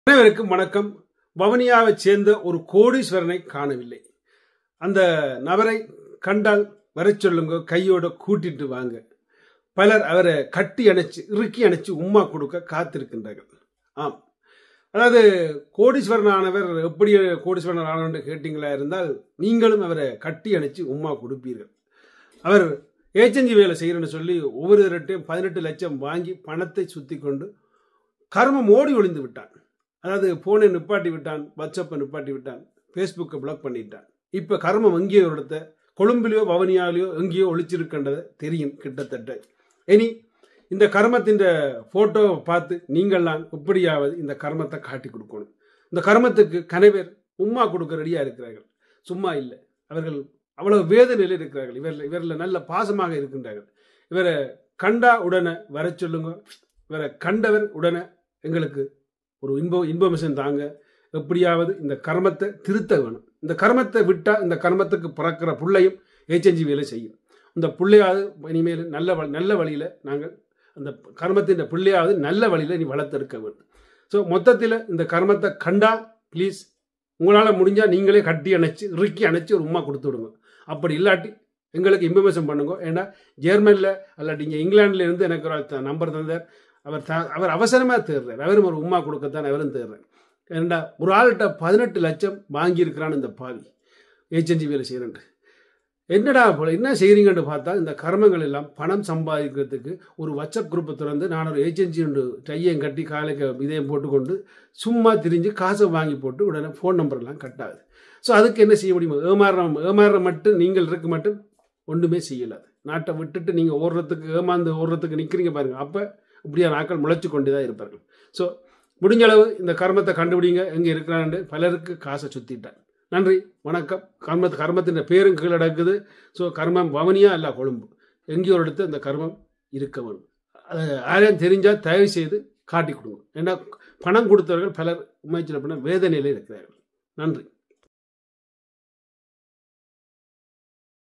அனைவருக்கும் வணக்கம் வவனியாவைச் சேர்ந்த ஒரு கோடீஸ்வரனை காணவில்லை அந்த நபரை கண்டால் வரச் சொல்லுங்க கையோட கூட்டிட்டு வாங்க பலர் அவரை கட்டி அணைச்சு இறுக்கி அணைச்சு உம்மா கொடுக்க காத்திருக்கின்றார்கள் ஆம் அதாவது கோடீஸ்வரன் ஆனவர் எப்படி கோடீஸ்வரன் ஆனவர் கேட்டீங்களா இருந்தால் நீங்களும் அவரை கட்டி அணைச்சு உம்மா கொடுப்பீர்கள் அவர் ஏஜென்சி வேலை செய்கிறேன்னு சொல்லி ஒவ்வொரு தரட்டையும் பதினெட்டு லட்சம் வாங்கி பணத்தை சுத்தி கொண்டு கர்மம் ஓடி ஒளிந்து விட்டான் அதாவது போனை நிப்பாட்டி விட்டான் வாட்ஸ்அப்பை நிப்பாட்டி விட்டான் ஃபேஸ்புக்கை பிளாக் பண்ணிட்டான் இப்போ கர்மம் எங்கேயோ ஒரு இடத்த கொழும்புலையோ வவனியாலையோ எங்கேயோ ஒழிச்சிருக்கின்றதை தெரியும் கிட்டத்தட்ட இனி இந்த கர்மத்தின் ஃபோட்டோவை பார்த்து நீங்கள்லாம் எப்படியாவது இந்த கர்மத்தை காட்டி கொடுக்கணும் இந்த கர்மத்துக்கு கனவேர் உம்மா கொடுக்க ரெடியாக இருக்கிறார்கள் சும்மா இல்லை அவர்கள் அவ்வளவு வேதனையில் இருக்கிறார்கள் இவரில் இவரில் நல்ல பாசமாக இருக்கின்றார்கள் இவரை கண்டா உடனே வர சொல்லுங்க இவரை கண்டவர் உடனே எங்களுக்கு ஒரு இன்ப இன்ஃபர்மேஷன் தாங்க எப்படியாவது இந்த கர்மத்தை திருத்த வேணும் இந்த கர்மத்தை விட்டால் இந்த கர்மத்துக்கு பிறக்கிற புள்ளையும் ஏச்செஞ்சி வேலை செய்யும் இந்த பிள்ளையாவது இனிமேல் நல்ல வழி நல்ல வழியில் நாங்கள் அந்த கர்மத்தின் பிள்ளையாவது நல்ல வழியில் நீ வளர்த்தெடுக்க வேண்டும் ஸோ மொத்தத்தில் இந்த கர்மத்தை கண்டா ப்ளீஸ் உங்களால் முடிஞ்சால் நீங்களே கட்டி அணைச்சி இறுக்கி அணைச்சி ஒரு உமா கொடுத்து விடுங்க அப்படி இல்லாட்டி எங்களுக்கு இன்ஃபர்மேஷன் பண்ணுங்க ஏன்னா ஜெர்மனியில் அல்லாட்டி இங்கே இங்கிலாண்டில் இருந்து எனக்கு ஒரு நம்பர் தந்தார் அவர் த அவர் அவசரமாக தேடுறார் அவரும் ஒரு உமா கொடுக்கத்தான் அவரும் தேடுறார் ஏண்டா ஒரு ஆள்கிட்ட பதினெட்டு லட்சம் வாங்கியிருக்கிறான் இந்த பாவி ஏஜென்சி வேலை செய்கிறேன்ட்டு என்னடா போல என்ன செய்கிறீங்கன்னு பார்த்தா இந்த கர்மங்கள் எல்லாம் பணம் சம்பாதிக்கிறதுக்கு ஒரு வாட்ஸ்அப் குரூப்பை திறந்து நான் ஒரு ஏஜென்சி உண்டு டையம் கட்டி காலைக்கு இதையும் போட்டுக்கொண்டு சும்மா திரிஞ்சு காசை வாங்கி போட்டு உடனே ஃபோன் நம்பர்லாம் கட் ஆகுது ஸோ அதுக்கு என்ன செய்ய முடியுமோ ஏமாறுற ஏமாறுற மட்டும் நீங்கள் இருக்க மட்டும் ஒன்றுமே செய்யலாது நாட்டை விட்டுட்டு நீங்கள் ஓடுறதுக்கு ஏமாந்து ஓடுறதுக்கு நிற்கிறீங்க பாருங்கள் அப்போ இப்படியா நாட்கள் முளைச்சி கொண்டு தான் இருப்பார்கள் ஸோ முடிஞ்ச அளவு இந்த கர்மத்தை கண்டுபிடிங்க எங்கே இருக்கிறான்னு பலருக்கு காசை சுற்றிட்டான் நன்றி வணக்கம் கர்ம கர்மத்தின் பேரும் கீழே நடக்குது ஸோ கர்மம் வவனியா அல்ல கொழும்பு எங்கேயோ ஒரு இடத்து அந்த கர்மம் இருக்க வேணும் அதை யாரையும் தெரிஞ்சால் தயவு செய்து காட்டி கொடுங்க ஏன்னா பணம் கொடுத்தவர்கள் பலர் உண்மை சொல்ல வேதனையில் இருக்கிறார்கள் நன்றி